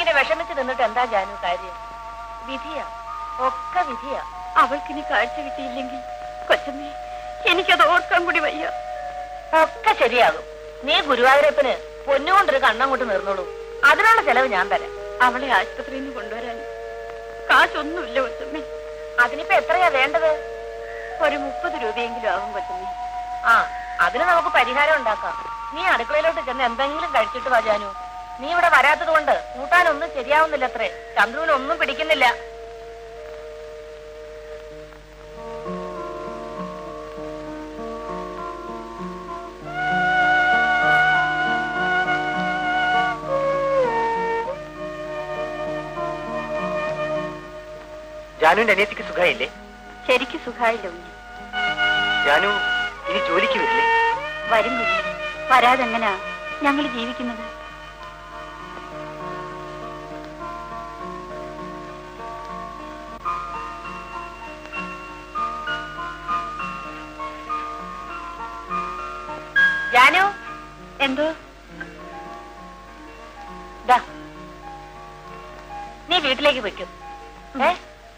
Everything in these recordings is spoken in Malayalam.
ഇങ്ങനെ വിഷമിച്ച് നിന്നിട്ട് എന്താ ജാനു കാര്യം വിധിയാ ഒക്കെ വിധിയാ അവൾക്കിനി കാഴ്ച കിട്ടിയില്ലെങ്കിൽ കൊച്ചമ്മേ എനിക്കത് ഓർക്കാൻ കൂടി വയ്യ ഒക്കെ ശരിയാകും നീ ഗുരുവായൂരപ്പന് പൊന്നുകൊണ്ടൊരു കണ്ണങ്ങോട്ട് നിർന്നോളൂ അതിനുള്ള ചെലവ് ഞാൻ തരാം അവളെ ആശുപത്രിയിൽ നിന്ന് കൊണ്ടുവരാൻ കാശൊന്നുമില്ല കൊച്ചമ്മേ അതിനിപ്പോ എത്രയാ വേണ്ടത് ഒരു മുപ്പത് രൂപയെങ്കിലും ആവും കൊച്ചമ്മേ ആ അതിന് നമുക്ക് പരിഹാരം ഉണ്ടാക്കാം നീ അടുക്കളയിലോട്ട് ചെന്ന് എന്തെങ്കിലും കഴിച്ചിട്ട് വാ ജാനു നീ ഇവിടെ വരാത്തത് കൊണ്ട് കൂട്ടാനൊന്നും ശരിയാവുന്നില്ല അത്രേ ചന്ദ്രുവിനൊന്നും പിടിക്കുന്നില്ല ജാനുവിന്റെ അനിയത്തിക്ക് സുഖമായില്ലേ ശരിക്ക് സുഖായില്ല ഉണ്ണി ജാനു ഇനി ജോലിക്ക് വരില്ലേ വരും കുഞ്ഞ് വരാതെങ്ങനാ ഞങ്ങൾ ജീവിക്കുന്നത് ജാനു എന്തോ ദാ നീ വീട്ടിലേക്ക് വെക്കും ഏ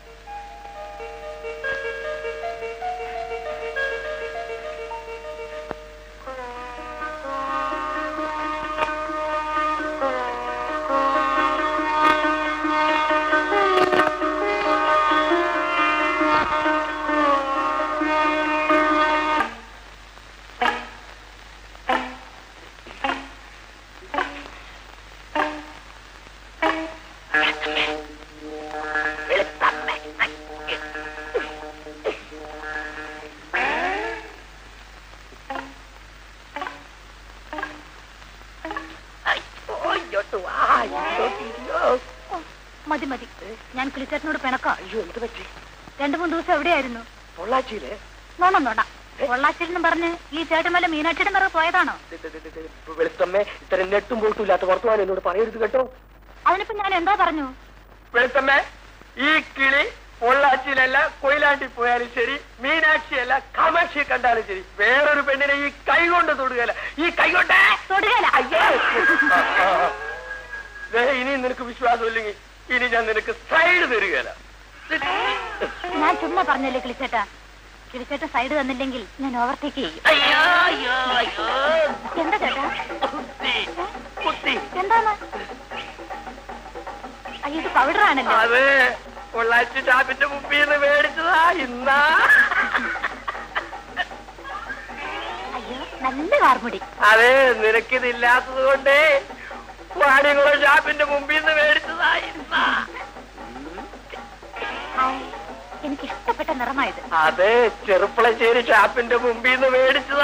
മതി മതി ഞാൻ കിളിച്ചേട്ടനോട് പിണക്കാം അയ്യോ എന്ത് പറ്റി രണ്ടു മൂന്ന് ദിവസം എവിടെയായിരുന്നു പൊള്ളാച്ചിയില് നോണം നോണ പൊള്ളാച്ചിരുന്ന് പറഞ്ഞ് ഈ ചേട്ടമല്ല മീനാക്ഷിയുടെ നിറ പോയതാണോ വെളുത്തമ്മേ ഇത്തരം നെട്ടും പോട്ടും ഇല്ലാത്ത വർത്തമാനം എന്നോട് പറയരുത് കേട്ടോ അതിനിപ്പോ ഞാൻ എന്താ പറഞ്ഞു വെളുത്തമ്മേ ഈ കിളി പൊള്ളാച്ചിയിലല്ല കൊയിലാണ്ടി പോയാലും ശരി മീനാക്ഷിയല്ല കാമാക്ഷിയെ കണ്ടാലും ശരി വേറൊരു പെണ്ണിനെ ഈ കൈ കൊണ്ട് തൊടുകയല്ല ഈ കൈ കൊണ്ട് തൊടുകയില്ല. അയ്യോ ദേ, ഇനി നിനക്ക് വിശ്വാസം ഇല്ലെങ്കിൽ ഇനി ഞാൻ നിനക്ക് സൈഡ് തരികയല്ല ഞാൻ ചുമ്മാ പറഞ്ഞല്ലേ കിളിച്ചേട്ടാ കിളിച്ചേട്ട സൈഡ് തന്നില്ലെങ്കിൽ ഞാൻ ഓവർടേക്ക് ചെയ്യും അയ്യോ അയ്യോ അയ്യോ എന്താ ചേട്ടാ കുത്തി കുത്തി എന്താണ് അയ്യോ ഇത് പൗഡർ ആണല്ലോ അത് പൊള്ളാച്ചി ഷാപ്പിന്റെ മുമ്പിൽ നിന്ന് മേടിച്ചതാ ഇന്നാ അയ്യോ നല്ല വാർമുടി അതെ നിനക്കിതില്ലാത്തത് കൊണ്ട് വാണികുളം ഷാപ്പിന്റെ മുമ്പിൽ നിന്ന് മേടിച്ചതാ ഇന്നാ ഹായ്, എനിക്ക് ഇഷ്ടപ്പെട്ട നിറമായത് അതെ ചെറുപ്പളശ്ശേരി ഷാപ്പിന്റെ മുമ്പിൽ നിന്ന് മേടിച്ചതാ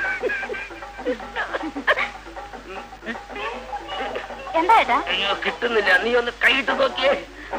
എന്താ ഏട്ടാ അയ്യോ കിട്ടുന്നില്ല നീ ഒന്ന് കൈയിട്ട് നോക്കിയേ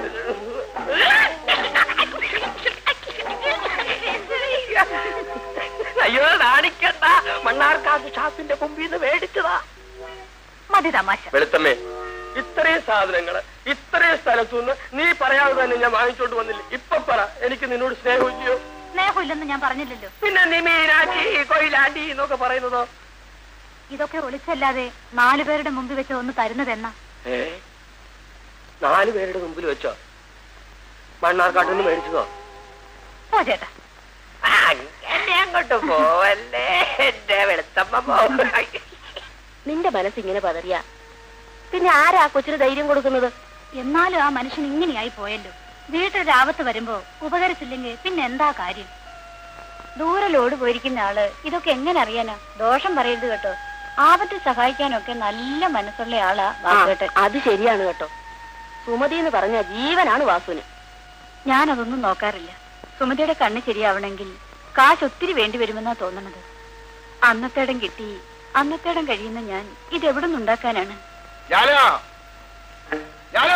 അയ്യോ നാണിക്കണ്ട മണ്ണാർക്കാട് ഷാപ്പിന്റെ മുമ്പിൽ നിന്ന് മേടിച്ചതാ മതി തമാശ വെളുത്തമ്മേ ഇത്രയും സാധനങ്ങള് ഇത്രയും സ്ഥലത്തുനിന്ന് നീ പറയാതെ തന്നെ ഞാൻ വാങ്ങിച്ചോണ്ട് വന്നില്ല ഇപ്പൊ പറ എനിക്ക് നിന്നോട് സ്നേഹമില്ലയോ സ്നേഹമില്ലെന്ന് ഞാൻ പറഞ്ഞില്ലല്ലോ പിന്നെ നീ മീനാച്ചി കൊയിലാണ്ടി എന്നൊക്കെ പറയുന്നതോ ഇതൊക്കെ ഒളിച്ചല്ലാതെ നാലു പേരുടെ മുമ്പിൽ വെച്ച് ഒന്ന് തരുന്നതെന്നാ ഏ നാല് പേരുടെ മുമ്പിൽ വെച്ചോ മണ്ണാർക്കാട്ടിൽ നിന്ന് മേടിച്ചതോ പോ ചേട്ടാ അങ്ങനെ അങ്ങോട്ട് പോവല്ലേ എന്റെ വെളുത്തമ്മ പോവ നിന്റെ മനസ്സിങ്ങനെ പതറിയ പിന്നെ ആരാ കൊച്ചിന് ധൈര്യം കൊടുക്കുന്നത് എന്നാലും ആ മനുഷ്യൻ ഇങ്ങനെയായി പോയല്ലോ വീട്ടിൽ രാവത്ത് വരുമ്പോ ഉപകരിച്ചില്ലെങ്കിൽ പിന്നെ എന്താ കാര്യം ദൂരെ ലോഡ് പോയിരിക്കുന്ന ആള് ഇതൊക്കെ എങ്ങനെ അറിയാനാ ദോഷം പറയരുത് കേട്ടോ ആപത്തിൽ സഹായിക്കാനൊക്കെ നല്ല മനസ്സുള്ള ആളാ വാസുകേട്ടൻ അത് ശരിയാണ് കേട്ടോ സുമതി എന്ന് പറഞ്ഞ ജീവനാണ് വാസുവിന് ഞാനതൊന്നും നോക്കാറില്ല സുമതിയുടെ കണ്ണ് ശരിയാവണമെങ്കിൽ കാശ് ഒത്തിരി വേണ്ടി വരുമെന്നാ തോന്നണത് അന്നത്തേടം കിട്ടി അന്നത്തേടം കഴിയുന്ന ഞാൻ ഇതെവിടെ നിന്നുണ്ടാക്കാനാണ് ഞാനോ ഞാനോ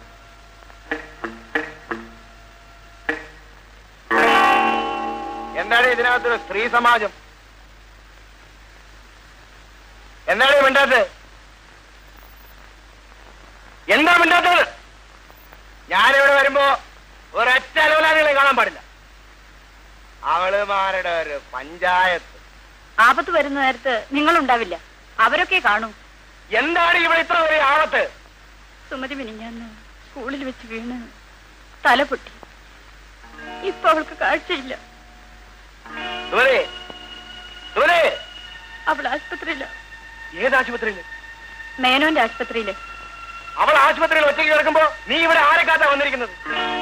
എന്താണ് ഇതിനകത്തൊരു സ്ത്രീ സമാജം എന്താണ് മിണ്ടാത്തത് എന്താ മിണ്ടാത്തത് ഞാനിവിടെ വരുമ്പോ ഒരൊറ്റ അലവലാദികളെ കാണാൻ പാടില്ല അവളുമാരുടെ ഒരു പഞ്ചായത്ത് ആപത്ത് വരുന്ന നേരത്ത് നിങ്ങളുണ്ടാവില്ല അവരൊക്കെ കാണൂ എന്താണ് ഇവിടെ ഇത്ര വലിയ ആപത്ത് സുമതി മിനിഞ്ഞാന്ന് സ്കൂളിൽ വെച്ച് വീണ് തല പൊട്ടി ഇപ്പൊ അവൾക്ക് കാഴ്ചയില്ല സുമതി സുമതി അവൾ ആശുപത്രിയില ഏത് ആശുപത്രിയില് മേനോന്റെ ആശുപത്രിയില് അവൾ ആശുപത്രിയിൽ ഒറ്റയ്ക്ക് കിടക്കുമ്പോ നീ ഇവിടെ ആരെ കാത്താ വന്നിരിക്കുന്നത്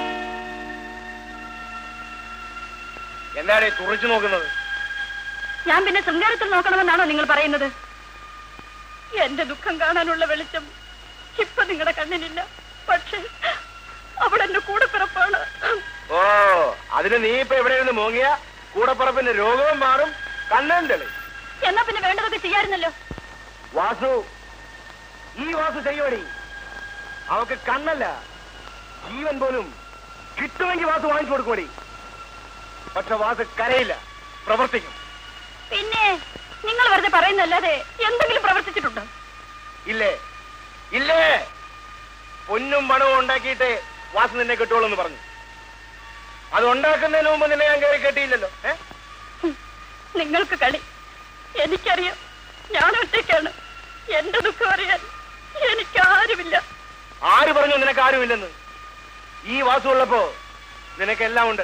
എന്താണ് ഈ തുറച്ചു നോക്കുന്നത് ഞാൻ പിന്നെ ശൃംഗാരത്തിൽ നോക്കണമെന്നാണോ നിങ്ങൾ പറയുന്നത് എന്റെ ദുഃഖം കാണാനുള്ള വെളിച്ചം ഇപ്പൊ നിങ്ങളുടെ കണ്ണിനില്ല പക്ഷേ അവൾ എന്റെ കൂടെ പിറപ്പാണ് ഓ അതിന് നീ ഇപ്പൊ എവിടെ ഇരുന്ന് മോങ്ങിയ കൂടപ്പുറപ്പിന്റെ രോഗവും മാറും കണ്ണൻ തെളി എന്നാ പിന്നെ വേണ്ടതൊക്കെ ചെയ്യാറുന്നല്ലോ വാസു ഈ വാസു ചെയ്യോടി അവക്ക് കണ്ണല്ല ജീവൻ പോലും കിട്ടുമെങ്കിൽ വാസു വാങ്ങിച്ചു കൊടുക്കോടി പക്ഷെ വാസു കരയില്ല പ്രവർത്തിക്കും പിന്നെ നിങ്ങൾ വെറുതെ പറയുന്നല്ലാതെ എന്തെങ്കിലും പ്രവർത്തിച്ചിട്ടുണ്ടോ ഇല്ലേ ഇല്ലേ പൊന്നും പണവും ഉണ്ടാക്കിയിട്ട് വാസു നിന്നെ കിട്ടുള്ളൂ എന്ന് പറഞ്ഞു അത് ഉണ്ടാക്കുന്നതിന് മുമ്പ് നിന്നെ ഞാൻ കയറി കെട്ടിയില്ലല്ലോ ഏ നിങ്ങൾക്ക് കളി എനിക്കറിയാം ഞാൻ ഒറ്റയ്ക്കാണ് എന്റെ ദുഃഖം അറിയാൻ എനിക്കാരുമില്ല ആര് പറഞ്ഞു നിനക്ക് ആരുമില്ലെന്ന് ഈ വാസു ഉള്ളപ്പോ നിനക്കെല്ലാം ഉണ്ട്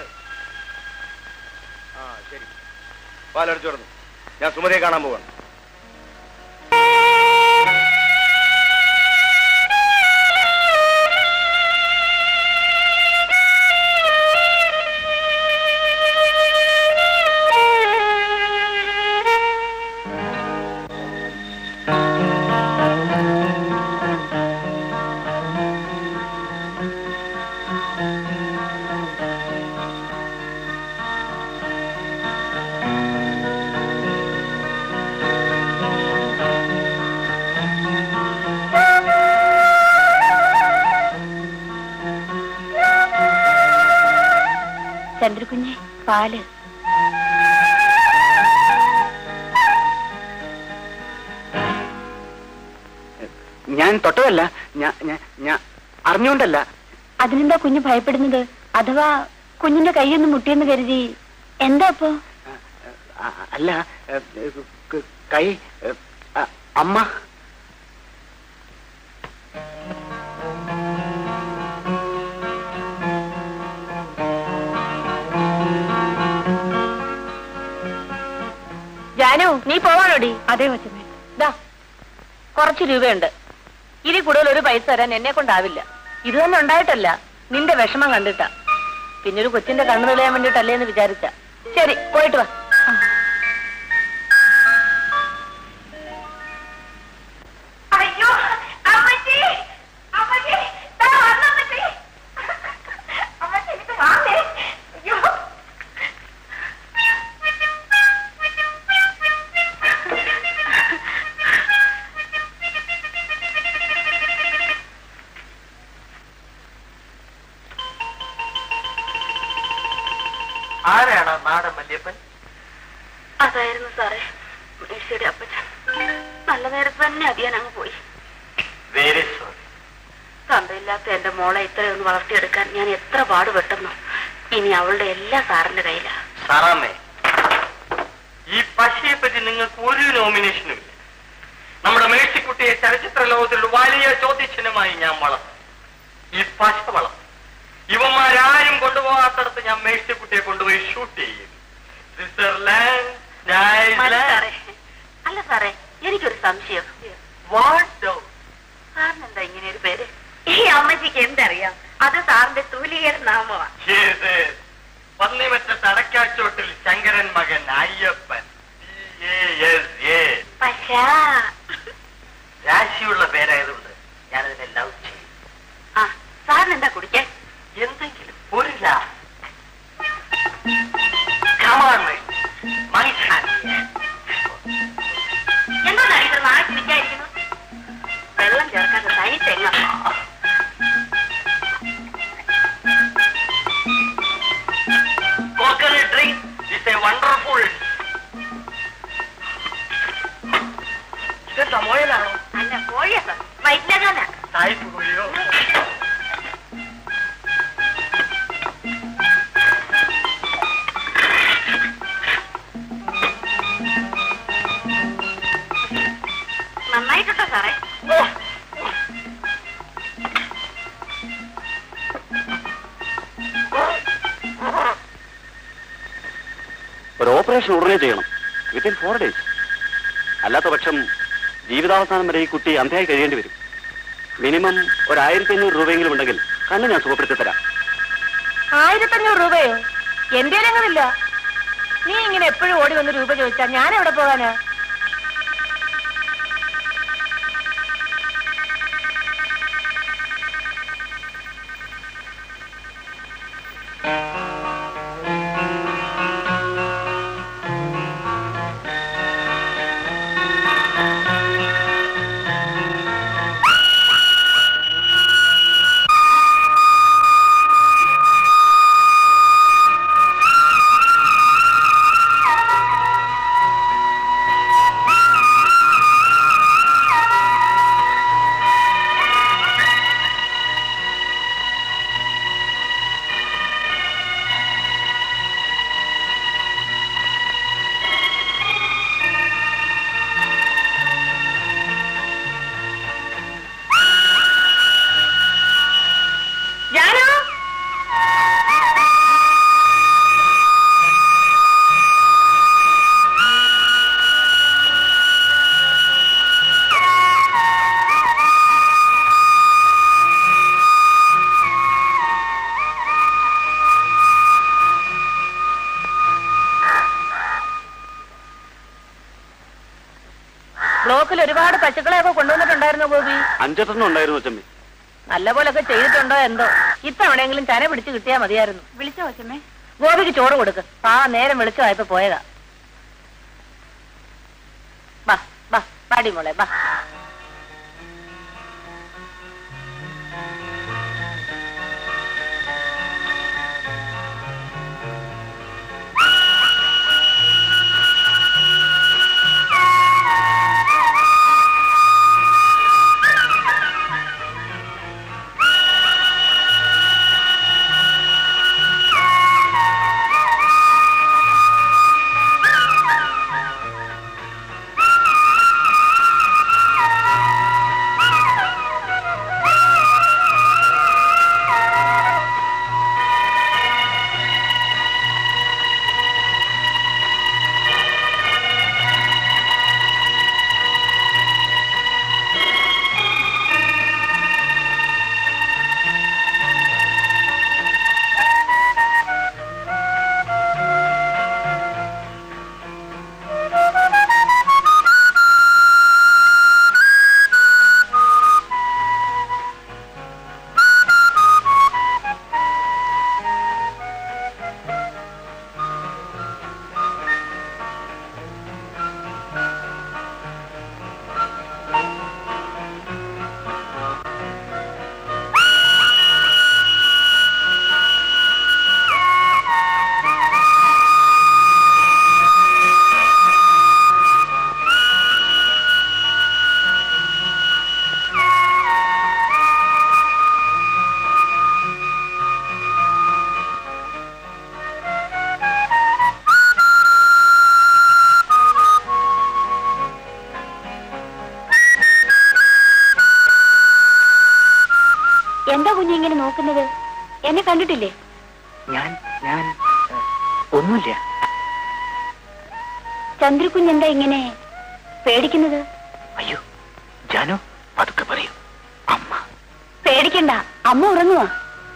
ആ ശരി പാലടിച്ചു കിടന്നു ഞാൻ സുമതിയെ കാണാൻ പോവാണ് ചന്ദ്രകുഞ്ഞെ പാല് ഞാൻ തൊട്ടതല്ല ഞാൻ ഞാൻ ഞാൻ അറിഞ്ഞുകൊണ്ടല്ല അതിനെന്താ കുഞ്ഞ് ഭയപ്പെടുന്നത് അഥവാ കുഞ്ഞിന്റെ കൈയൊന്ന് മുട്ടിയെന്ന് കരുതി എന്താ അപ്പോ അ- അല്ല എ, ക- കൈ എ, അ- അമ്മ ജാനു നീ പോവാനോടി അതേ കൊച്ചമ്മേ ദാ കുറച്ച് രൂപയുണ്ട് ഇതിൽ കൂടുതൽ ഒരു പൈസ തരാൻ എന്നെ കൊണ്ടാവില്ല ഇത് തന്നെ ഉണ്ടായിട്ടല്ല നിന്റെ വിഷമം കണ്ടിട്ടാ പിന്നെ ഒരു കൊച്ചിന്റെ കണ്ണു തെളിയാൻ വേണ്ടിട്ടല്ലേ എന്ന് വിചാരിച്ച ശരി പോയിട്ട് വാ അയ്യോ അമ്മച്ചി അമ്മച്ചി ദാ വന്നമ്മച്ചി അമ്മച്ചി ഇത് വാങ്ങേ അയ്യോ ആരാണ് നാടൻ മല്യപ്പൻ അതായിരുന്നു സാറേ മേഴ്സിയുടെ അപ്പച്ചൻ നല്ല നേരത്ത് തന്നെ അധിയാൻ അങ്ങ് പോയി വെരി സോറി തന്തയില്ലാത്ത എന്റെ മോളെ ഇത്രയൊന്ന് വളർത്തിയെടുക്കാൻ ഞാൻ എത്ര പാടുപെട്ടെന്നോ ഇനി അവളുടെ എല്ലാ സാറിന്റെ കയ്യിലാ സാറാമ്മേ ഈ പശയെ പറ്റി നിങ്ങൾക്ക് ഒരു നോമിനേഷനും ഇല്ല നമ്മുടെ മേഴ്സിക്കുട്ടിയെ ചലച്ചിത്ര ലോകത്തിൽ വലിയ ചോദ്യചിഹ്നമായി ഞാൻ വളർത്തും ഈ പശ വളർത്തും ഇവന്മാരാരും കൊണ്ടുപോകാത്തടത്ത് ഞാൻ മേഴ്സിക്കുട്ടിയെ കൊണ്ടുപോയി ഷൂട്ട് ചെയ്യും സ്വിറ്റ്സർലാൻഡ് മതി ന്യൂസിലാൻഡ് സാറേ അല്ല സാറേ എനിക്കൊരു സംശയം വാട്ട് സാറിന് എന്താ ഇങ്ങനെ ഒരു പേര് ഈ അമ്മച്ചിക്ക് എന്തറിയാം അത് സാറിന്റെ തൂലികര നാമമാ പന്നിമറ്റ തടക്കാച്ചോട്ടിൽ ശങ്കരൻ മകൻ അയ്യപ്പൻ T.A.S.A. പക്ഷാ രാശിയുള്ള പേരായതുകൊണ്ട് ഞാനതിനെ ലവ് ചെയ്യും ആ സാറിന് എന്താ കുടിക്കാൻ എന്തെങ്കിലും ഒരു ലാ Come on, mate. My hand. എന്താണ് ഇത്ര നാളെ വിചാരിക്കുന്നു വെള്ളം ചേർക്കാത്ത തനി തെങ്ങ Coconut drink is a wonderful. ഇതെന്താ മോയലാണോ അല്ല കോഴിയ സാർ വൈഫ് ഓപ്പറേഷൻ ഉടനെ ചെയ്യണം വിത്തിൻ ഫോർ ഡേയ്സ് അല്ലാത്ത പക്ഷം ജീവിതാവസാനം വരെ ഈ കുട്ടി അന്ധയായി കഴിയേണ്ടി വരും മിനിമം ഒരു ആയിരത്തി അഞ്ഞൂറ് രൂപയെങ്കിലും ഉണ്ടെങ്കിൽ കണ്ണ് ഞാൻ സുഖപ്പെടുത്തി തരാം ആയിരത്തഞ്ഞൂറ് രൂപയോ എന്റെ അങ്ങനില്ല നീ ഇങ്ങനെ എപ്പോഴും ഓടി വന്ന് രൂപ ചോദിച്ചാ ഞാൻ എവിടെ പോകാനാ ജാനു ബ്ലോക്കിൽ ഒരുപാട് പശുക്കളെയൊക്കെ കൊണ്ടുവന്നിട്ടുണ്ടായിരുന്നു ഗോപി അഞ്ചെട്ടെണ്ണം ഉണ്ടായിരുന്നു അച്ചമ്മി നല്ല പോലൊക്കെ ചെയ്തിട്ടുണ്ടോ എന്തോ ഇത്തവണയെങ്കിലും ചന പിടിച്ച് കിട്ടിയാ മതിയായിരുന്നു വിളിച്ചോ കൊച്ചമ്മേ ഗോപിക്ക് ചോറ് കൊടുക്ക് ആ നേരം വെളിച്ചമായപ്പോ പോയതാ ബാ ബാ പാടി മോളെ ബാ എന്താ കുഞ്ഞു ഇങ്ങനെ നോക്കുന്നത് എന്നെ കണ്ടിട്ടില്ലേ ഞാൻ ഞാൻ ഏ, ഒന്നുമില്ല ചന്ദ്രകുഞ്ഞ് എന്താ ഇങ്ങനെ പേടിക്കുന്നത് അയ്യോ ജാനു പതുക്കെ പറയൂ അമ്മ പേടിക്കണ്ട അമ്മ ഉറങ്ങുവാ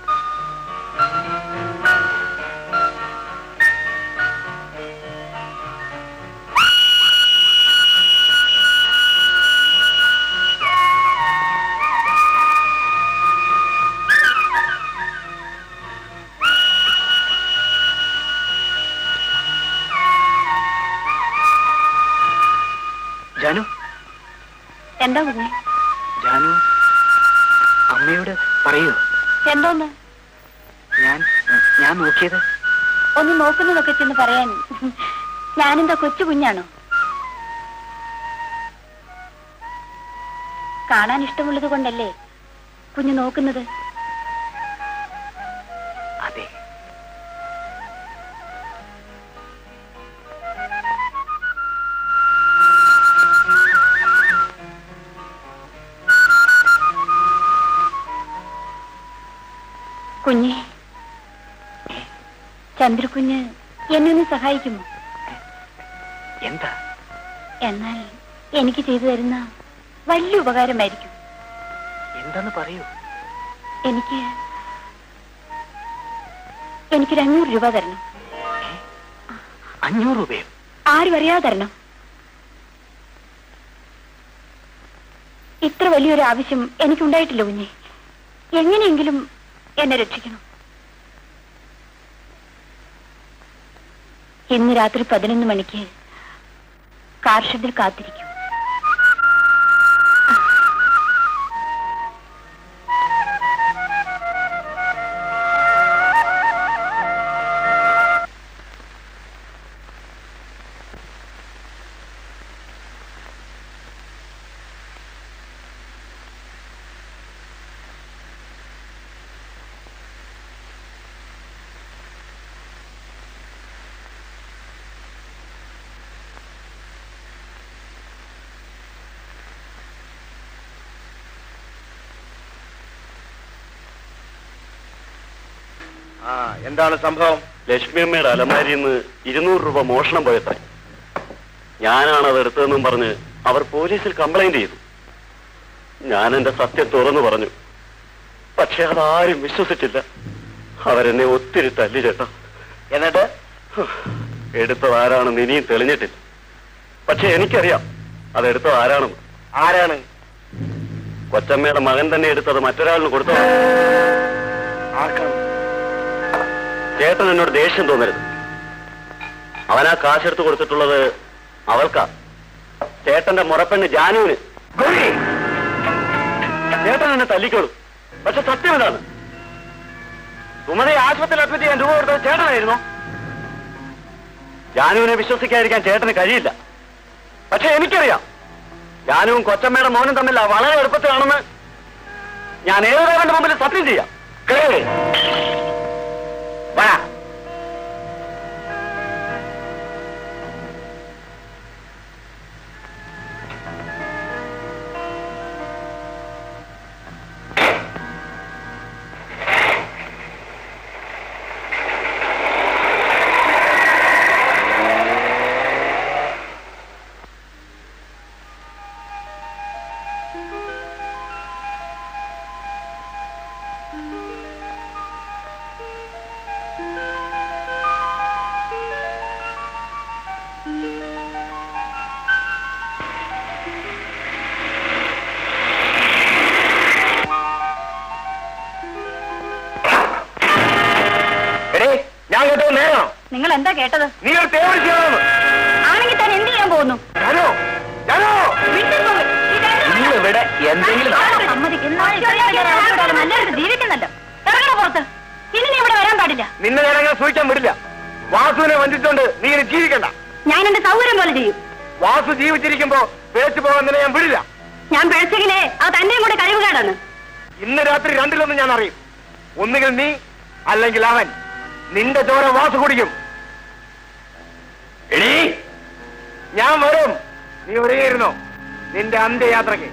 ജാനു എന്താ കുഞ്ഞെ ജാനു അമ്മയോട് പറയൂ എന്തോന്ന് ഞാൻ ഞാൻ നോക്കിയത് ഒന്ന് നോക്കുന്നതൊക്കെ ചെന്ന് പറയാൻ ഞാനെന്താ കൊച്ചു കുഞ്ഞാണോ കാണാൻ ഇഷ്ടമുള്ളത് കൊണ്ടല്ലേ കുഞ്ഞ് നോക്കുന്നത് അതെ കുഞ്ഞെ ചന്ദ്രകുഞ്ഞ് എന്നെ ഒന്ന് സഹായിക്കുമോ എന്താ എന്നാൽ എനിക്ക് ചെയ്തു തരുന്ന വലിയ ഉപകാരമായിരിക്കും എന്താന്ന് പറയൂ എനിക്ക് എനിക്കൊരു അഞ്ഞൂറ് രൂപ തരണം അഞ്ഞൂറ് രൂപയോ ആരും അറിയാതെ തരണം ഇത്ര വലിയൊരു ആവശ്യം എനിക്കുണ്ടായിട്ടില്ല കുഞ്ഞെ എങ്ങനെയെങ്കിലും എന്നെ രക്ഷിക്കണം ഇന്ന് രാത്രി പതിനൊന്ന് മണിക്ക് കാർ ഷെഡിൽ കാത്തിരിക്കും ആ എന്താണ് സംഭവം ലക്ഷ്മി അമ്മയുടെ അലമാരിയിൽ നിന്ന് ഇരുന്നൂറ് രൂപ മോഷണം പോയത്ര ഞാനാണ് അത് എടുത്തതെന്നും പറഞ്ഞ് അവർ പോലീസിൽ കംപ്ലൈന്റ് ചെയ്തു ഞാൻ എന്റെ സത്യം തുറന്നു പറഞ്ഞു പക്ഷെ അതാരും വിശ്വസിച്ചില്ല അവരെന്നെ ഒത്തിരി തല്ലി ചേട്ടാ എന്നിട്ട് എടുത്തത് ആരാണെന്ന് ഇനിയും തെളിഞ്ഞിട്ടില്ല പക്ഷെ എനിക്കറിയാം അതെടുത്തത് ആരാണെന്ന് ആരാണ് കൊച്ചമ്മയുടെ മകൻ തന്നെ എടുത്തത് മറ്റൊരാളിന് കൊടുത്തത് ആർക്കാണ് ചേട്ടൻ എന്നോട് ദേഷ്യം തോന്നരുത് അവൻ ആ കാശെടുത്ത് കൊടുത്തിട്ടുള്ളത് അവൾക്കാ ചേട്ടന്റെ മുറപ്പെണ്ണ് ജാനുവിന് ചേട്ടൻ എന്നെ തല്ലിക്കോളൂ പക്ഷെ സത്യം ഇതാണ് സുമതയെ ആശുപത്രിയിൽ അഡ്മിറ്റ് ചെയ്യാൻ രൂപ കൊടുത്തത് ചേട്ടനായിരുന്നു ജാനുവിനെ വിശ്വസിക്കാതിരിക്കാൻ ചേട്ടന് കഴിയില്ല പക്ഷെ എനിക്കറിയാം ജാനുവും കൊച്ചമ്മയുടെ മോനും തമ്മിൽ വളരെ എളുപ്പത്തിലാണെന്ന് ഞാൻ ഏതൊരാളുടെ മുമ്പിൽ സത്യം ചെയ്യാം കേൾവേ വാ എടേ ഞാൻ കേട്ടത് നേരാണോ നിങ്ങൾ എന്താ കേട്ടത് നീ ഒരു തേവടി ചെയ്യണമെന്ന് ആണെങ്കിൽ താൻ എന്ത് ചെയ്യാൻ പോകുന്നു ഞാനോ ഞാനോ ഇന്ന് ഇവിടെ എന്തെങ്കിലും നല്ലൊരു ജീവിക്കുന്നല്ലോ ഇറങ്ങണ പുറത്ത് ഇനി നീ ഇവിടെ വരാൻ പാടില്ല നിന്നെ ഞാൻ അങ്ങനെ സൂക്ഷിക്കാൻ വിടില്ല വാസുവിനെ വഞ്ചിച്ചോണ്ട് നീ ഇനി ജീവിക്കണ്ട ഞാൻ എന്റെ സൗകര്യം പോലെ ചെയ്യും വാസു ജീവിച്ചിരിക്കുമ്പോ പേച്ചു പോകാൻ നിന്നെ ഞാൻ വിടില്ല ഞാൻ പിഴച്ചെങ്കിലേ അത് തന്റെയും കൂടെ കഴിവുകേടാണ് ഇന്ന് രാത്രി രണ്ടിലൊന്നും ഞാൻ അറിയും ഒന്നുകിൽ നീ അല്ലെങ്കിൽ അവൻ നിന്റെ ചോര വാസു കുടിക്കും എടീ ഞാൻ വരും നീ ഒരുങ്ങിയിരുന്നോ നിന്റെ അന്ത്യയാത്രയ്ക്ക്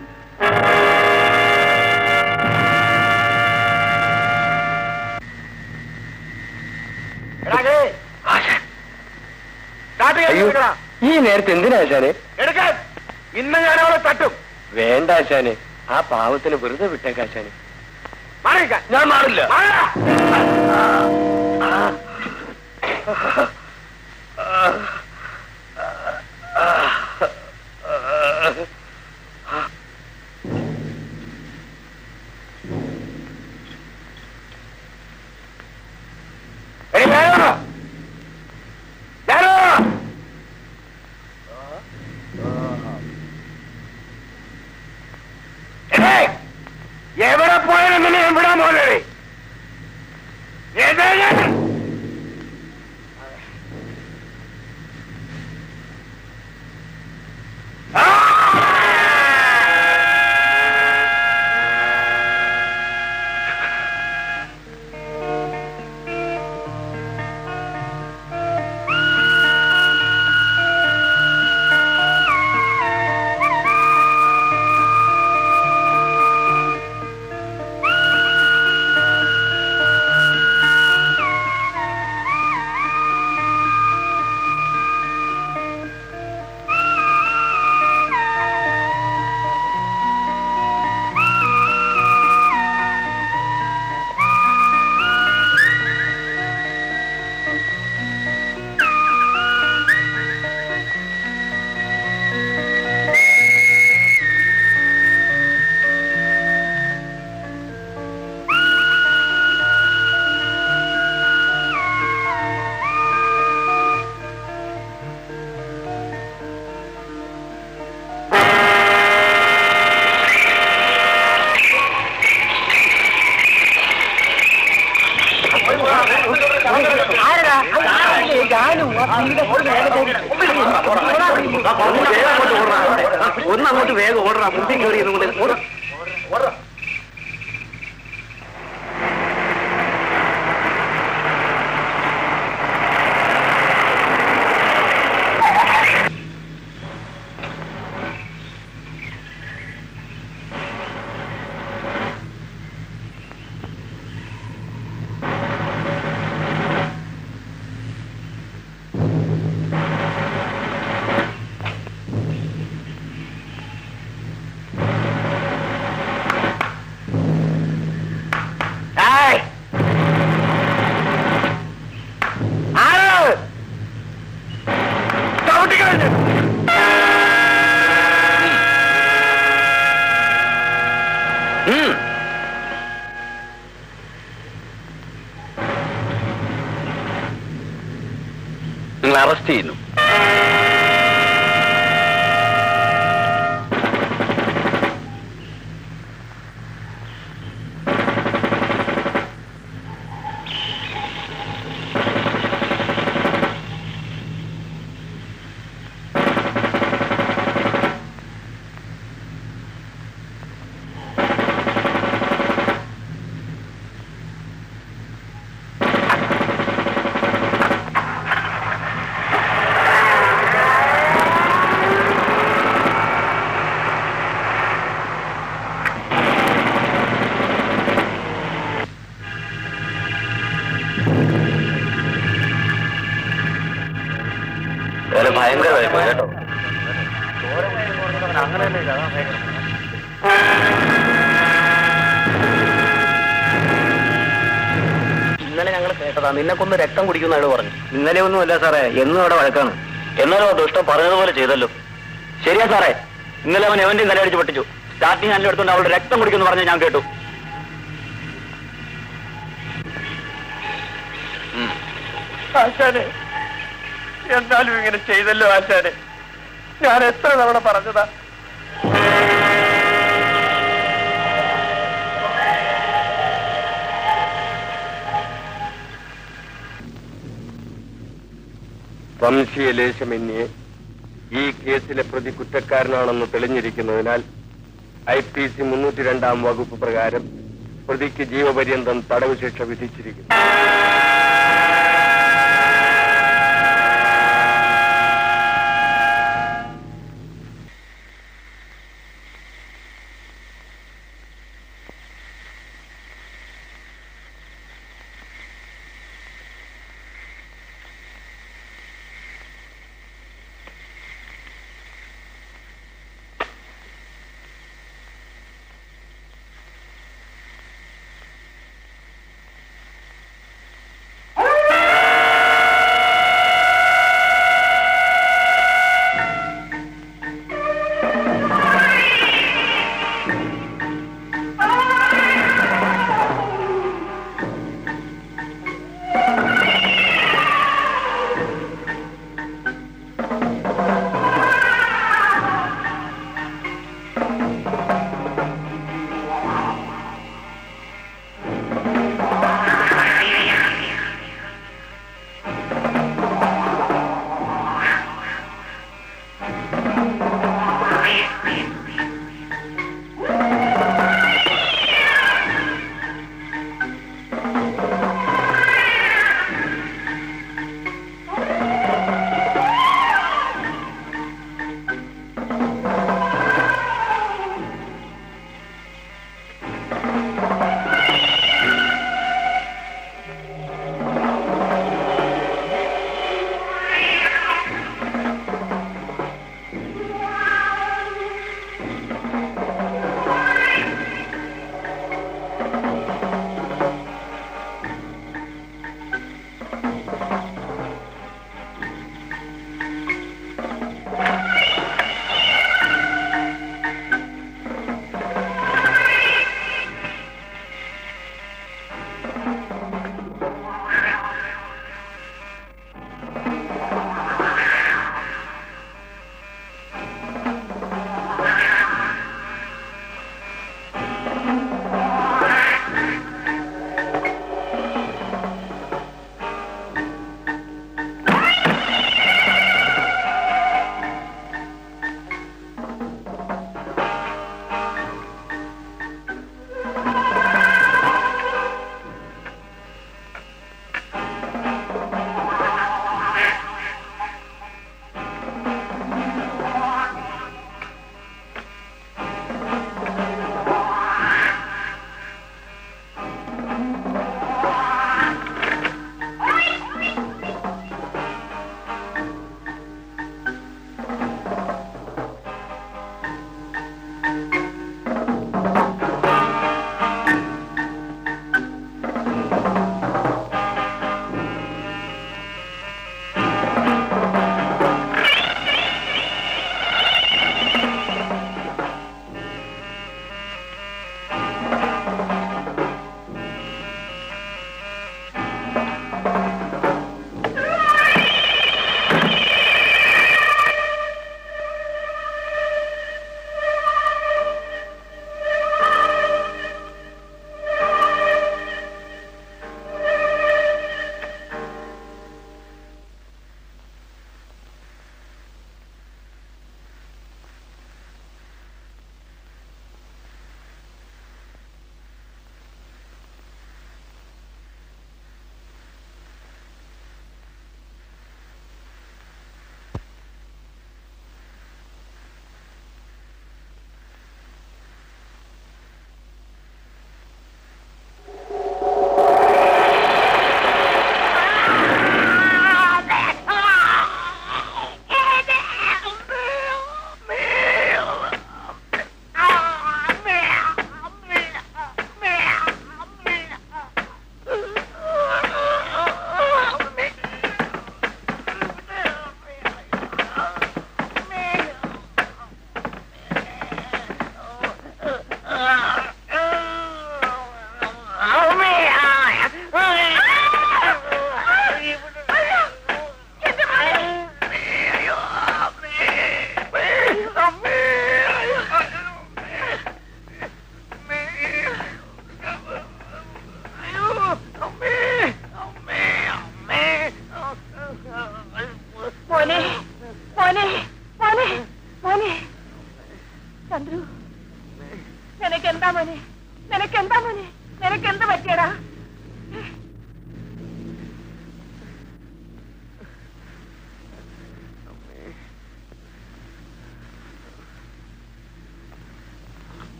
എടാ, ദേ. സ്റ്റാർട്ട് ചെയ്യാൻ എടുക്കടാ. ഈ നേരത്തെ എന്തിനാ ആശാനെ എടുക്കാൻ ഇന്ന് ഞാൻ അവളെ തട്ടും വേണ്ട ആശാനെ ആ പാവത്തിന് വെറുതെ വിട്ടേക്ക ആശാനെ മാറിക്കാൻ ഞാൻ മാറില്ല എവിടെ പോയാലും നിന്നെ ഞാൻ വിടാൻ പോലെ ഒന്ന് അങ്ങോട്ട് വേഗം ഓടറാ മുമ്പിൽ കയറി കൂടെ നിങ്ങൾ അറസ്റ്റ് ചെയ്യുന്നു വളരെ ഭയങ്കരമായിരുന്നു കേട്ടോ ഇന്നലെ ഞങ്ങൾ കേട്ടതാ നിന്നെ കൊന്ന് രക്തം കുടിക്കുന്ന അയാൾ പറഞ്ഞു ഇന്നലെ ഒന്നുമല്ല സാറേ എന്നും അവിടെ വഴക്കാണ് എന്നാലും ദുഷ്ടം പറഞ്ഞതുപോലെ ചെയ്തല്ലോ ശരിയാ സാറേ ഇന്നലെ അവൻ എവന്റെയും തലയടിച്ച് പൊട്ടിച്ചു സ്റ്റാർട്ടിങ് ഹാൻഡിൽ എടുത്തുകൊണ്ട് അവളുടെ രക്തം കുടിക്കുന്നു പറഞ്ഞ് ഞാൻ കേട്ടു ആശാനെ എന്നാലും ഇങ്ങനെ ചെയ്തല്ലോ ആശാനെ ഞാൻ എത്ര തവണ പറഞ്ഞതാ വംശീയ ലേശമന്യെ ഈ കേസിലെ പ്രതി കുറ്റക്കാരനാണെന്ന് തെളിഞ്ഞിരിക്കുന്നതിനാൽ ഐ പി സി മുന്നൂറ്റി രണ്ടാം വകുപ്പ് പ്രകാരം പ്രതിക്ക് ജീവപര്യന്തം തടവ് ശിക്ഷ വിധിച്ചിരിക്കുന്നു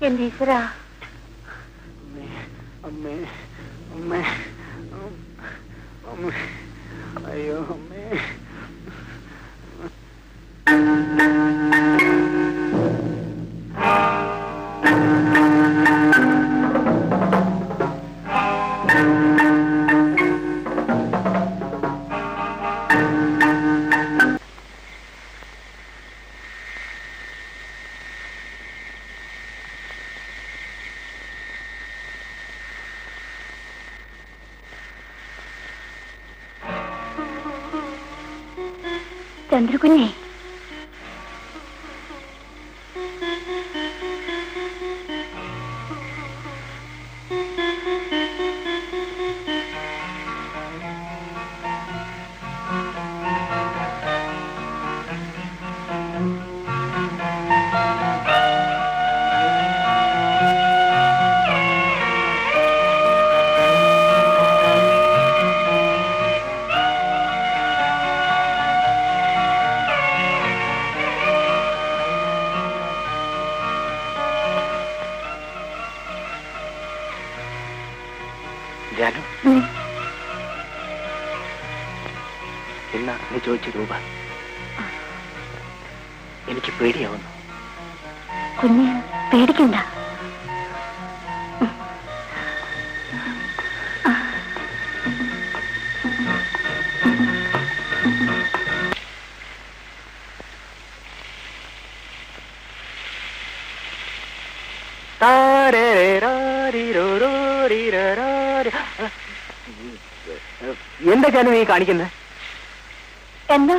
എന്റെ ഈശ്വര അമ്മേ അമ്മേ അമ്മേ അയ്യോ അമ്മേ ചന്ദ്രകുഞ്ഞേ ജാനു എന്നാ നീ ചോദിച്ച രൂപ എനിക്ക് പേടിയാവുന്നു കുഞ്ഞ് പേടിക്കണ്ട എന്താ ജാനു നീ കാണിക്കുന്നത് എന്താ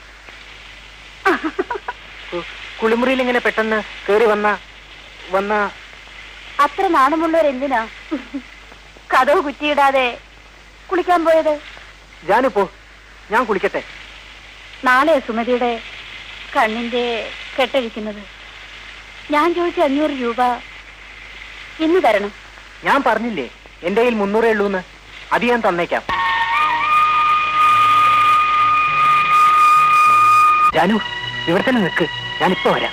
കുളിമുറിയിൽ ഇങ്ങനെ പെട്ടെന്ന് കേറി വന്ന വന്ന അത്ര നാണമുള്ളവരെന്തിനാ കഥവ് കുറ്റിയിടാതെ കുളിക്കാൻ പോയത് ജാനു പോ ഞാൻ കുളിക്കട്ടെ നാളെ സുമതിയുടെ കണ്ണിന്റെ കെട്ടഴിക്കുന്നത് ഞാൻ ചോദിച്ച അഞ്ഞൂറ് രൂപ ഇന്ന് തരണം ഞാൻ പറഞ്ഞില്ലേ എന്റെ കയ്യിൽ മുന്നൂറേ ഉള്ളൂന്ന് അത് ഞാൻ തന്നേക്കാം ജാനു ഇവിടെ തന്നെ നിൽക്ക് ഞാനിപ്പോ വരാം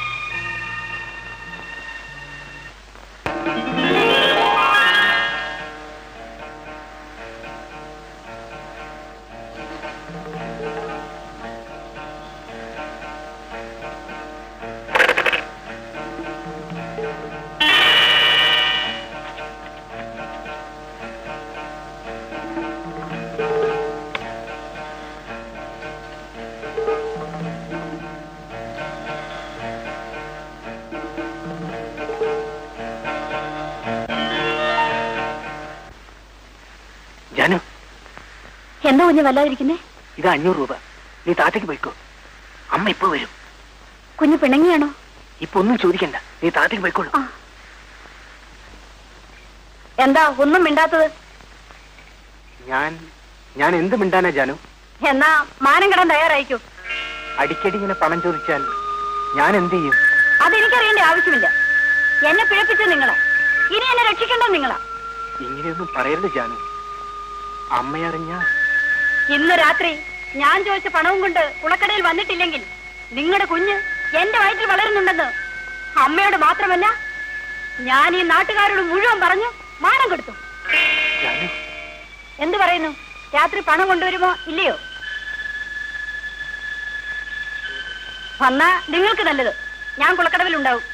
ജാനു എന്താ കുഞ്ഞ് വല്ലാതിരിക്കുന്നേ ഇത് അഞ്ഞൂറ് രൂപ നീ താഴത്തേക്ക് പോയിക്കോ അമ്മ ഇപ്പൊ വരും കുഞ്ഞ് പിണങ്ങിയാണോ ഇപ്പൊ ഒന്നും ചോദിക്കണ്ട നീ താഴത്തേക്ക് പോയിക്കോളൂ ആ. എന്താ ഒന്നും മിണ്ടാത്തത് ഞാൻ ഞാൻ എന്ത് മിണ്ടാനാ ജാനു എന്നാ മാനം കിടാൻ തയ്യാറായിക്കോ അടിക്കടി ഇങ്ങനെ പണം ചോദിച്ചാൽ ഞാൻ എന്ത് ചെയ്യും അതെനിക്കറിയേണ്ട ആവശ്യമില്ല എന്നെ പിഴപ്പിച്ചത് നിങ്ങളാ ഇനി എന്നെ രക്ഷിക്കേണ്ടത് നിങ്ങളാ ഇങ്ങനെയൊന്നും പറയരുത് ജാനു അമ്മയറിഞ്ഞ ഇന്ന് രാത്രി ഞാൻ ചോദിച്ച പണവും കൊണ്ട് കുളക്കടയിൽ വന്നിട്ടില്ലെങ്കിൽ നിങ്ങളുടെ കുഞ്ഞ് എന്റെ വയറ്റിൽ വളരുന്നുണ്ടെന്ന് അമ്മയോട് മാത്രമല്ല ഞാൻ ഈ നാട്ടുകാരോട് മുഴുവൻ പറഞ്ഞു മാനം കൊടുത്തു ജാനു എന്ത് പറയുന്നു രാത്രി പണം കൊണ്ടുവരുമോ ഇല്ലയോ വന്നാ നിങ്ങൾക്ക് നല്ലത് ഞാൻ കുളക്കടവിലുണ്ടാവും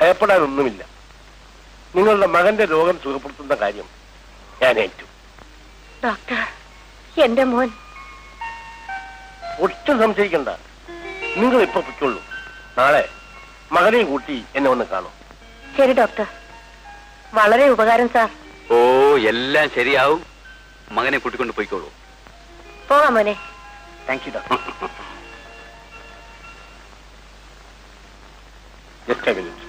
ഭയപ്പെടാനൊന്നുമില്ല നിങ്ങളുടെ മകന്റെ രോഗം സുഖപ്പെടുത്തുന്ന കാര്യം ഞാൻ ഏറ്റു ഡോക്ടർ എന്റെ മോൻ ഒട്ടും സംശയിക്കണ്ട നിങ്ങൾ ഇപ്പൊ പൊയ്ക്കൊള്ളൂ നാളെ മകനെയും കൂട്ടി എന്നെ ഒന്ന് കാണും ശരി ഡോക്ടർ വളരെ ഉപകാരം സാർ ഓ എല്ലാം ശരിയാവും മകനെ കൂട്ടിക്കൊണ്ട് പോയിക്കോളൂ പോകാം മോനെ thank you doctor just minute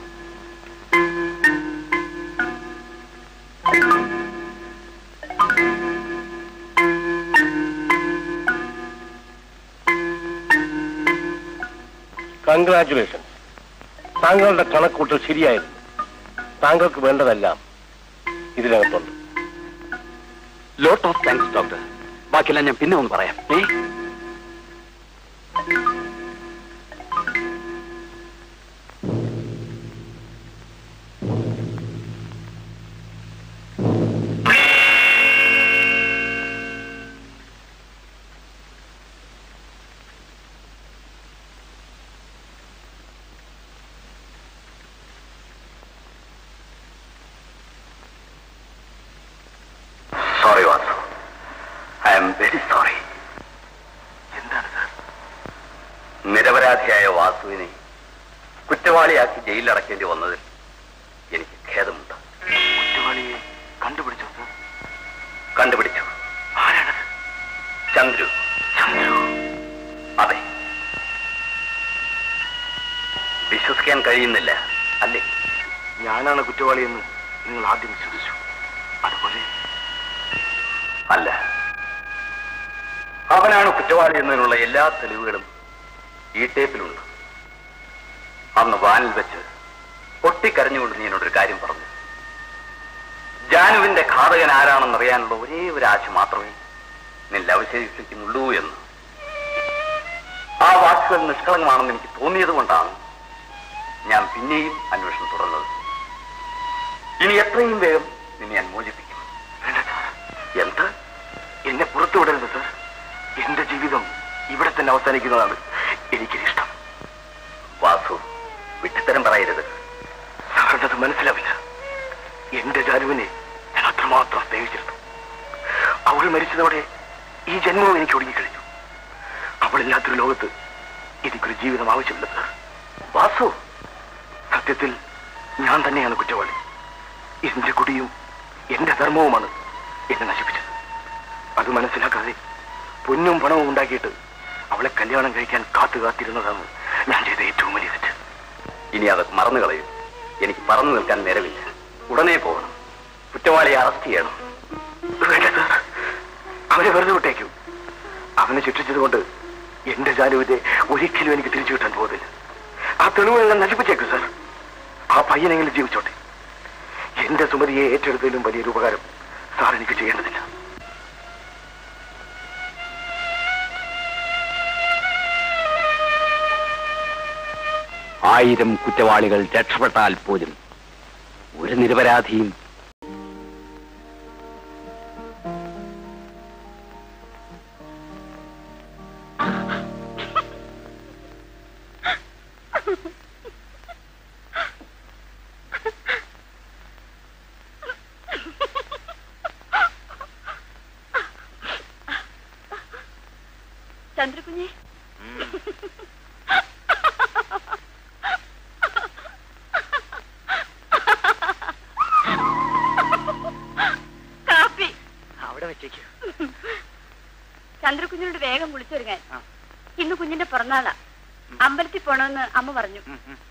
congratulation താങ്കളുടെ കണക്കൂട്ടൽ ശരിയായിരുന്നു താങ്കൾക്ക് വേണ്ടതെല്ലാം ഇതിനകത്തുണ്ട് ലോട്ട് ഓഫ് താങ്ക്സ് ഡോക്ടർ ബാക്കിയെല്ലാം ഞാൻ പിന്നെ ഒന്ന് പറയാം ഏ sorry Vasu I'm very sorry എന്താണ് സാർ നിരപരാധിയായ വാസുവിനെ കുറ്റവാളിയാക്കി ജയിലിലടക്കേണ്ടി വന്നതിൽ എനിക്ക് ഖേദമുണ്ട് കുറ്റവാളിയെ കണ്ടുപിടിച്ചോ സാർ കണ്ടുപിടിച്ചു ആരാണത് ചന്ദ്രു ചന്ദ്രു അതെ വിശ്വസിക്കാൻ കഴിയുന്നില്ല അല്ലേ ഞാനാണ് കുറ്റവാളിയെന്ന് നിങ്ങൾ ആദ്യം വിശ്വസിച്ചു അതുപോലെ അല്ല അവനാണ് കുറ്റവാളി എന്നതിനുള്ള എല്ലാ തെളിവുകളും ഈ ടേപ്പിലുണ്ട് അന്ന് വാനിൽ വെച്ച് പൊട്ടിക്കരഞ്ഞുകൊണ്ട് നീ എന്നോടൊരു കാര്യം പറഞ്ഞു ജാനുവിന്റെ ഘാതകൻ ആരാണെന്നറിയാനുള്ള ഒരേ ഒരു ആശ മാത്രമേ നിന്നെ അവശേഷിക്കുന്നുള്ളൂ എന്ന് ആ വാക്കുകൾ നിഷ്കളങ്കമാണെന്ന് എനിക്ക് തോന്നിയത് കൊണ്ടാണ് ഞാൻ പിന്നെയും അന്വേഷണം തുടർന്നത് ഇനി എത്രയും വേഗം നിന്നെ ഞാൻ മോചിപ്പിക്കും എന്ത് എന്നെ പുറത്തു വിടരുത് സർ എന്റെ ജീവിതം ഇവിടെ തന്നെ അവസാനിക്കുന്നതാണ് എനിക്കിഷ്ടം വാസു വിട്ടിത്തരം പറയരുത് സാറിനത് മനസ്സിലാവില്ല എന്റെ ജാനുവിനെ ഞാൻ അത്രമാത്രം സ്നേഹിച്ചിരുന്നു അവൾ മരിച്ചതോടെ ഈ ജന്മവും എനിക്ക് ഒടുങ്ങിക്കഴിഞ്ഞു അവളില്ലാത്തൊരു ലോകത്ത് എനിക്കൊരു ജീവിതം ആവശ്യമില്ല സർ വാസു സത്യത്തിൽ ഞാൻ തന്നെയാണ് കുറ്റവാളി എന്റെ കുടിയും എന്റെ ധർമ്മവുമാണ് എന്നെ നശിപ്പിച്ചത് അത് മനസ്സിലാക്കാതെ പൊന്നും പണവും ഉണ്ടാക്കിയിട്ട് അവളെ കല്യാണം കഴിക്കാൻ കാത്തു കാത്തിരുന്നതാണ് ഞാൻ ചെയ്ത ഏറ്റവും വലിയ തെറ്റ് ഇനി അതൊക്കെ മറന്നു കളയും എനിക്ക് പറന്നു നിൽക്കാൻ നേരമില്ല ഉടനെ പോകണം കുറ്റവാളിയെ അറസ്റ്റ് ചെയ്യണം വേണ്ട സാർ അവനെ വെറുതെ വിട്ടേക്കൂ അവനെ ശിക്ഷിച്ചത് കൊണ്ട് എന്റെ ജാനുവിനെ ഒരിക്കലും എനിക്ക് തിരിച്ചു കിട്ടാൻ പോകുന്നില്ല ആ തെളിവുകളെല്ലാം നശിപ്പിച്ചേക്കൂ സാർ ആ പയ്യനെങ്കിലും ജീവിച്ചോട്ടെ എന്റെ സുമതിയെ ഏറ്റെടുത്തതിലും വലിയൊരു ഉപകാരം സാർ എനിക്ക് ചെയ്യേണ്ടതില്ല ആയിരം കുറ്റവാളികൾ രക്ഷപ്പെട്ടാൽ പോലും ഒരു നിരപരാധിയും ചന്ദ്രകുഞ്ഞെ കാപ്പി അവിടെ വെച്ചേക്കൂ ചന്ദ്രകുഞ്ഞിനോട് വേഗം കുളിച്ചൊരുങ്ങാൻ ഇന്ന് കുഞ്ഞിന്റെ പിറന്നാളാ അമ്പലത്തിൽ പോണമെന്ന് അമ്മ പറഞ്ഞു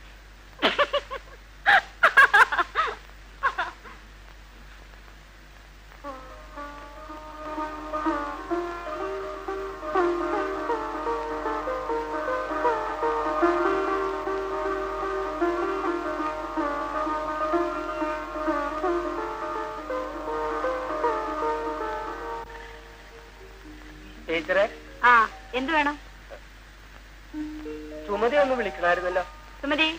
ടീച്ചറെ ആ എന്ത് വേണം സുമതി ഒന്ന് വിളിക്കണമായിരുന്നല്ലോ സുമതി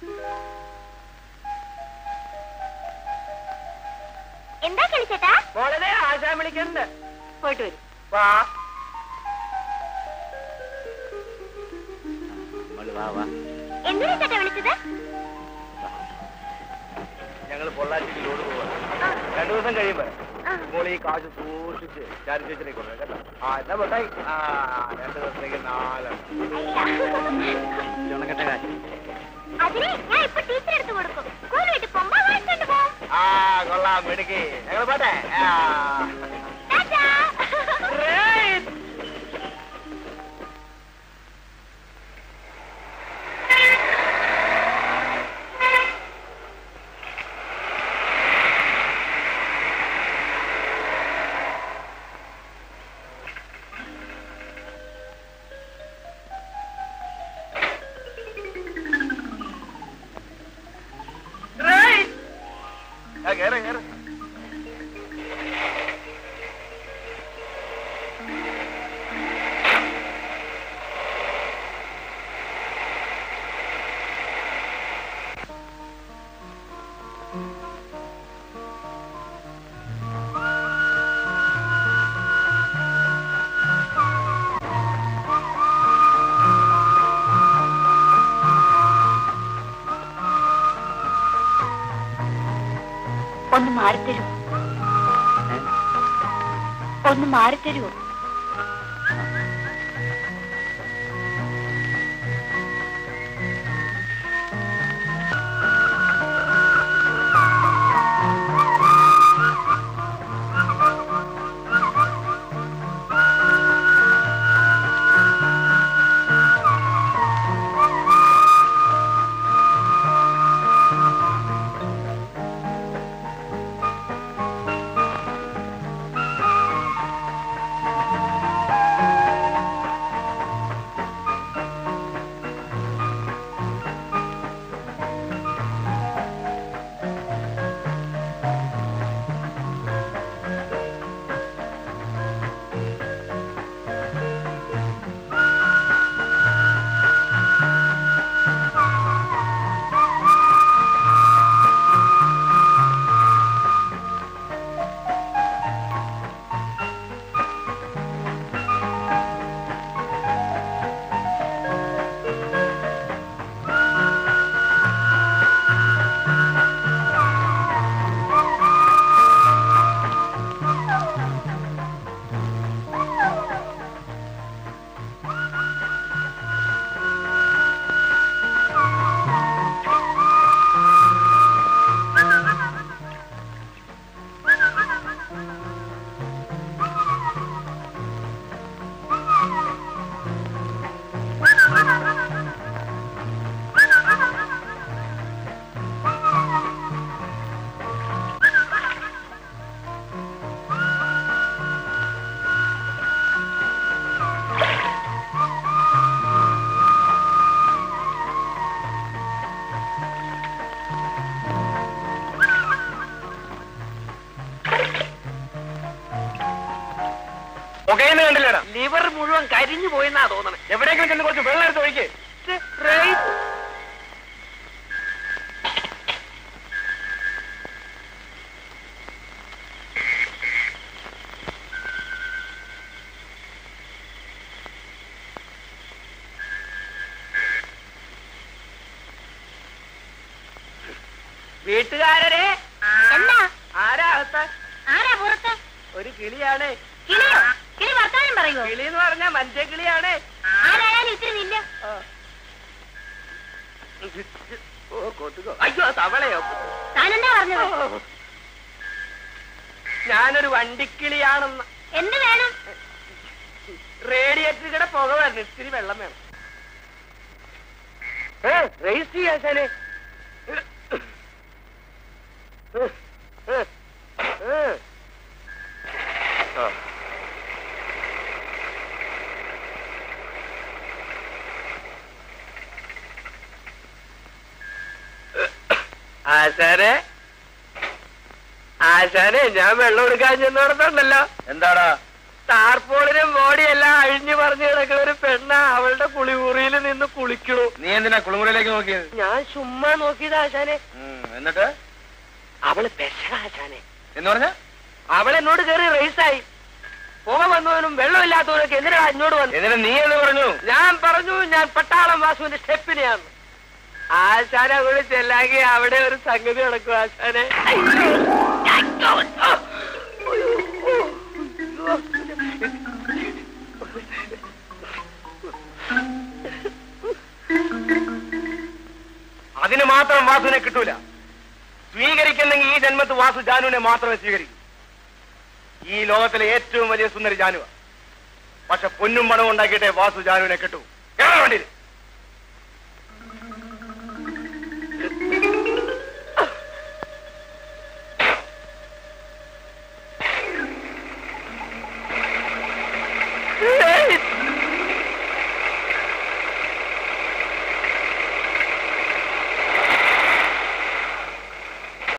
എന്താ കളിച്ചേട്ടാ മോളെ ആശാൻ വിളിക്കണ്ട് പോയിട്ട് വരും വാ എന്തിനാ ചേട്ടാ വിളിച്ചത് ഞങ്ങൾ പൊള്ളാച്ചിക്ക് ലോഡ് പോവാ രണ്ടു ദിവസം കഴിയുമ്പോ ഇപ്പോൾ ഈ കാശ് സൂക്ഷിച്ച് ചാരി ചേച്ചിനെ കൊണ്ടു കേട്ടോ ആ എന്നാ പൊട്ടായി ആ രണ്ടു ദിവസത്തേക്ക് നാലെണ്ണം ചുണക്കട്ടെ കാശ് അതിന് ഞാൻ ഇപ്പൊ ടീച്ചർ എടുത്ത് കൊടുക്കും സ്കൂൾ വീട്ടിൽ പോകുമ്പോ വാങ്ങിക്കൊണ്ട് പോകും ആ കൊള്ളാം മിടുക്കി ഞങ്ങൾ പോട്ടെ ആ ടാറ്റാ. ആ, കേറ് കേറ് ഒന്ന് മാറിത്തരൂ ഒന്ന് മാറിത്തരൂ പുകയെന്ന് കണ്ടില്ലേടാ ലിവർ മുഴുവൻ കരിഞ്ഞു പോയെന്നാ തോന്നണേ എവിടെയെങ്കിലും ചെന്ന് കുറച്ച് വെള്ളം എടുത്ത് ഒഴിക്ക് വീട്ടുകാരരെ എന്താ ആരാ അകത്ത് ആരാ പുറത്ത് ഒരു കിളിയാണ് കിളിയോ കിളി വർത്താനം പറയുമോ കിളി എന്ന് പറഞ്ഞാ മനുഷ്യ കിളിയാണ് ആരായാലും ഇത്തിരി നില്ല ഓ കൊതുകോ അയ്യോ തവളയോ താനെന്താ പറഞ്ഞത് ഞാനൊരു വണ്ടിക്കിളിയാണെന്ന് എന്ത് വേണം റേഡിയേറ്ററുടെ പുക വരണം ഇത്തിരി വെള്ളം വേണം റേസ് ചെയ്യാശാനെ ആശാനെ ആശാനെ ഞാൻ വെള്ളം എടുക്കാൻ ചെന്നോടത്തുണ്ടല്ലോ എന്താടാ ടാർപോളിനും ബോഡിയെല്ലാം അഴിഞ്ഞു പറഞ്ഞു കിടക്കുന്ന ഒരു പെണ്ണ അവളുടെ കുളിമുറിയിൽ നിന്ന് കുളിക്കണു നീ എന്തിനാ കുളിമുറിയിലേക്ക് നോക്കിയത് ഞാൻ ചുമ്മാ നോക്കിയത് ആശാനെ ഉം, എന്നിട്ട് അവള് പെശക ആശാനെ എന്ന് പറഞ്ഞ അവൾ എന്നോട് കയറി റേസായി പുക വന്നവനും വെള്ളമില്ലാത്തവനൊക്കെ എന്തിനാ എന്നോട് വന്നു എന്നിട്ട് നീ എന്ന് പറഞ്ഞു ഞാൻ പറഞ്ഞു ഞാൻ പട്ടാളം വാസുവിന്റെ സ്റ്റെപ്പിനെയാണ് ആശാനെ കൂടി ചെല്ലാങ്കി അവിടെ ഒരു സംഗതി നടക്കും ആശാനെ അതിന് മാത്രം വാസുവിനെ കിട്ടൂല സ്വീകരിക്കുന്നെങ്കിൽ ഈ ജന്മത്ത് വാസു ജാനുവിനെ മാത്രമേ സ്വീകരിക്കൂ ഈ ലോകത്തിലെ ഏറ്റവും വലിയ സുന്ദരി ജാനുവ പക്ഷെ പൊന്നും പണവും ഉണ്ടാക്കിയിട്ടേ വാസു ജാനുവിനെ കിട്ടൂ കേരള വണ്ടിയിൽ